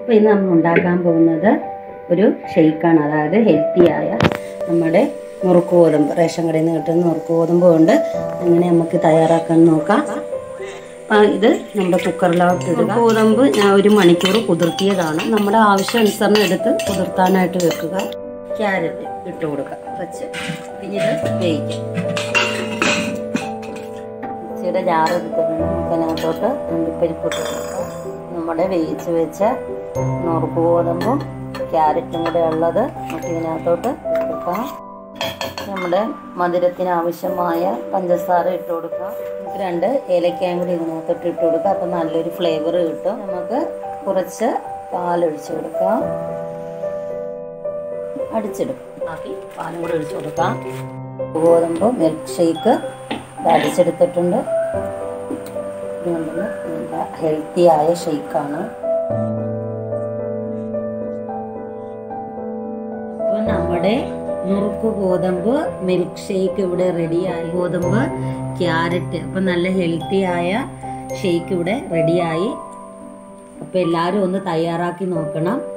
അപ്പോൾ ഇന്ന് നമ്മൾ ഉണ്ടാക്കാൻ പോകുന്നത് ഒരു ഷെയ്ക്കാണ് അതായത് ഹെൽത്തിയായ നമ്മുടെ നുറുക്ക് ഗോതമ്പ് റേഷൻ കടയിൽ നിന്ന് കിട്ടുന്ന നുറുക്ക് ഗോതമ്പ് കൊണ്ട് എങ്ങനെ നമുക്ക് തയ്യാറാക്കാൻ നോക്കാം അപ്പം ഇത് നമ്മുടെ കുക്കറിലോട്ട് ഇടുക ഗോതമ്പ് ഞാൻ ഒരു മണിക്കൂർ കുതിർത്തിയതാണ് നമ്മുടെ ആവശ്യാനുസരണം എടുത്ത് കുതിർത്താനായിട്ട് വെക്കുക ക്യാരറ്റ് ഇട്ട് കൊടുക്കുക കുറച്ച് പിന്നെ ഇത് വേവിക്കും മിക്സിയുടെ ജാറ് എടുത്തിട്ടുണ്ട് നമുക്ക് അതിനകത്തോട്ട് അണ്ടിപ്പരിപ്പ് ഇട്ട് കൊടുക്കാം നമ്മുടെ വേവിച്ച് വെച്ച നുറുക്ക് ഗോതമ്പും ക്യാരറ്റും കൂടെ ഉള്ളത് നമുക്ക് ഇതിനകത്തോട്ട് ഇട്ട് കൊടുക്കാം നമ്മുടെ മധുരത്തിന് ആവശ്യമായ പഞ്ചസാര ഇട്ട് കൊടുക്കാം നമുക്ക് രണ്ട് ഏലക്കായും കൂടി ഇതിനകത്തോട്ട് ഇട്ട് കൊടുക്കാം അപ്പം നല്ലൊരു ഫ്ലേവർ കിട്ടും നമുക്ക് കുറച്ച് പാലൊഴിച്ച് കൊടുക്കാം അടിച്ചെടുക്കും ബാക്കി പാലും കൂടി ഒഴിച്ച് കൊടുക്കാം ഗോതമ്പ് മിൽക്ക് ഷേക്ക് അടിച്ചെടുത്തിട്ടുണ്ട് ഇതുകൊണ്ടുള്ള നല്ല ഹെൽത്തി ആയ ഷേക്കാണ് അപ്പോൾ നമ്മുടെ നുറുക്ക് ഗോതമ്പ് മിൽക്ക് ഷേക്ക് ഇവിടെ റെഡിയായി ഗോതമ്പ് ക്യാരറ്റ് അപ്പം നല്ല ഹെൽത്തി ആയ ഷേക്ക് ഇവിടെ റെഡിയായി അപ്പോൾ എല്ലാവരും ഒന്ന് തയ്യാറാക്കി നോക്കണം